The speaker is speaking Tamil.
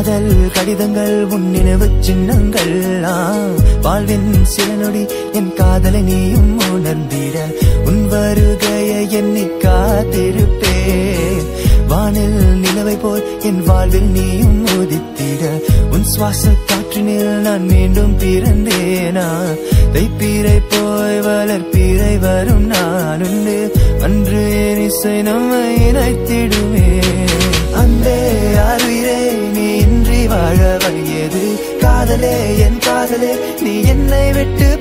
காதல் கடிதங்கள் உன் நினைவு சின்னங்கள் ஆ, வாழ்வின் சில நொடி என் காதலை நீயும் உணர்ந்திட உன் வருகையை எண்ணி காத்திருப்பேன் வானில் நிலவை போல் என் வாழ்வில் நீயும் உதித்திட உன் சுவாச காற்றினில் நான் மீண்டும் பிறந்தேனா தைப்பீரை போய் வளர்ப்பீரை வரும் நான் உண்டு அன்று என் இசை நம்மை இணைத்திடுமே அன்பே அறிவே நீ இன்றி வாழ வழியது காதலே என் காதலே நீ என்னை விட்டு